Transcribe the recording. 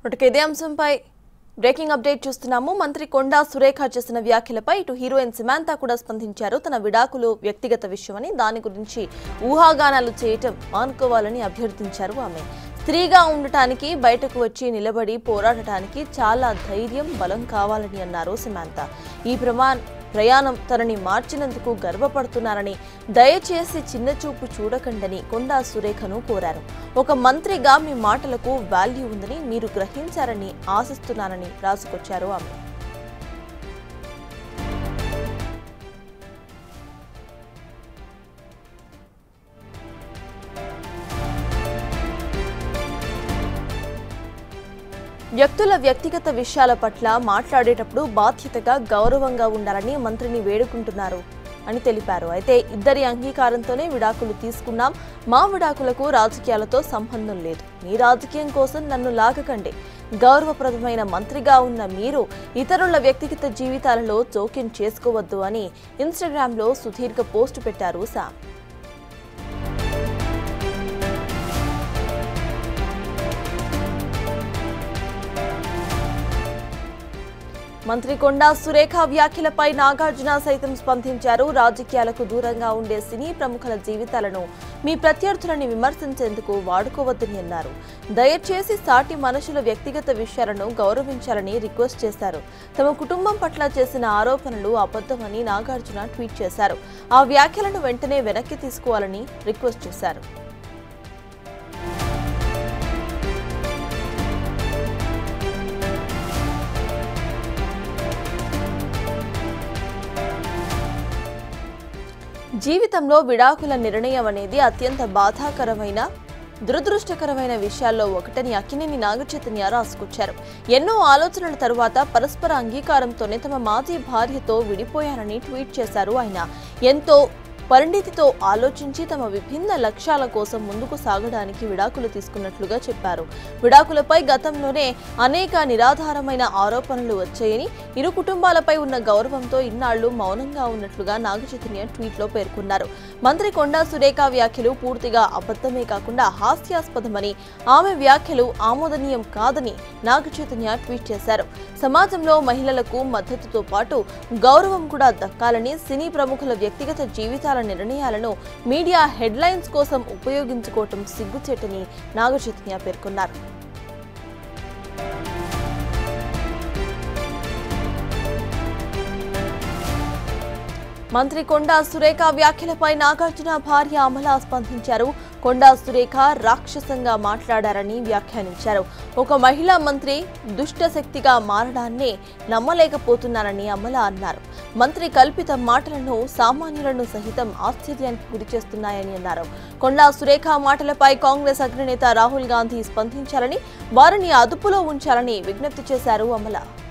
ఇటుక ఇదే అంశంపై బ్రేకింగ్ అప్డేట్ చూస్తున్నాము మంత్రి కొండా సురేఖ చేసిన వ్యాఖ్యలపై ఇటు హీరోయిన్ సిమాంతా కూడా స్పందించారు తన విడాకులు వ్యక్తిగత విషయమని దాని గురించి ఊహాగానాలు చేయటం మానుకోవాలని అభ్యర్థించారు ఆమె స్త్రీగా ఉండటానికి బయటకు వచ్చి నిలబడి పోరాడటానికి చాలా ధైర్యం బలం కావాలని అన్నారు సిమాంతా ఈ ప్రమా ప్రయాణం తనని మార్చినందుకు గర్వపడుతున్నారని దయచేసి చిన్నచూపు చూడకండని కొండా సురేఖను కోరారు ఒక మంత్రిగా మీ మాటలకు వాల్యూ ఉందని మీరు గ్రహించారని ఆశిస్తున్నానని రాసుకొచ్చారు ఆమె వ్యక్తుల వ్యక్తిగత విషయాల పట్ల మాట్లాడేటప్పుడు బాధ్యతగా గౌరవంగా ఉండాలని మంత్రిని వేడుకుంటున్నారు అని తెలిపారు అయితే ఇద్దరి అంగీకారంతోనే విడాకులు తీసుకున్నాం మా విడాకులకు రాజకీయాలతో సంబంధం లేదు మీ రాజకీయం కోసం నన్ను లాగకండి గౌరవప్రదమైన మంత్రిగా ఉన్న మీరు ఇతరుల వ్యక్తిగత జీవితాలలో జోక్యం చేసుకోవద్దు అని ఇన్స్టాగ్రామ్లో సుదీర్ఘ పోస్టు పెట్టారు శామ్ మంత్రి కొండా సురేఖ వ్యాఖ్యలపై నాగార్జున సైతం స్పందించారు రాజకీయాలకు దూరంగా ఉండే సినీ ప్రముఖుల జీవితాలను మీ ప్రత్యర్థులని విమర్శించేందుకు వాడుకోవద్దని అన్నారు దయచేసి సాటి మనుషుల వ్యక్తిగత విషయాలను గౌరవించాలని రిక్వెస్ట్ చేశారు తమ కుటుంబం పట్ల చేసిన ఆరోపణలు అబద్ధమని నాగార్జున ట్వీట్ చేశారు ఆ వ్యాఖ్యలను వెంటనే వెనక్కి తీసుకోవాలని రిక్వెస్ట్ చేశారు జీవితంలో విడాకుల నిర్ణయం అనేది అత్యంత బాధాకరమైన దురదృష్టకరమైన విషయాల్లో ఒకటని అక్కినేని నాగచైతన్య రాసుకొచ్చారు ఎన్నో ఆలోచనల తరువాత పరస్పర అంగీకారంతోనే తమ మాజీ భార్యతో విడిపోయారని ట్వీట్ చేశారు ఆయన ఎంతో పరిణితితో ఆలోచించి తమ విభిన్న లక్ష్యాల కోసం ముందుకు సాగడానికి విడాకులు తీసుకున్నట్లుగా చెప్పారు విడాకులపై గతంలోనే అనేక నిరాధారమైన ఆరోపణలు వచ్చాయని ఇరు కుటుంబాలపై ఉన్న గౌరవంతో ఇన్నాళ్లు మౌనంగా ఉన్నట్లుగా నాగచైతన్య ట్వీట్లో పేర్కొన్నారు మంత్రి కొండా సురేఖ వ్యాఖ్యలు పూర్తిగా అబద్ధమే కాకుండా హాస్యాస్పదమని ఆమె వ్యాఖ్యలు ఆమోదనీయం కాదని నాగచైతన్య ట్వీట్ చేశారు సమాజంలో మహిళలకు మద్దతుతో పాటు గౌరవం కూడా దక్కాలని సినీ ప్రముఖుల వ్యక్తిగత జీవితాల నిర్ణయాలను మీడియా హెడ్లైన్స్ కోసం ఉపయోగించుకోవటం సిగ్గుచేటని నాగచైతన్య పేర్కొన్నారు మంత్రి కొండా సురేఖ వ్యాఖ్యలపై నాగార్జున భార్య అమల స్పందించారు కొండా సురేఖ రాక్షసంగా మాట్లాడారని వ్యాఖ్యానించారు ఒక మహిళా మంత్రి దుష్ట శక్తిగా మారడాన్నే నమ్మలేకపోతున్నారని అమల అన్నారు మంత్రి కల్పిత మాటలను సామాన్యులను సహితం ఆశ్చర్యానికి గురిచేస్తున్నాయని అన్నారు కొండా సురేఖ మాటలపై కాంగ్రెస్ అగ్రనేత రాహుల్ గాంధీ స్పందించాలని వారిని అదుపులో ఉంచాలని విజ్ఞప్తి చేశారు అమల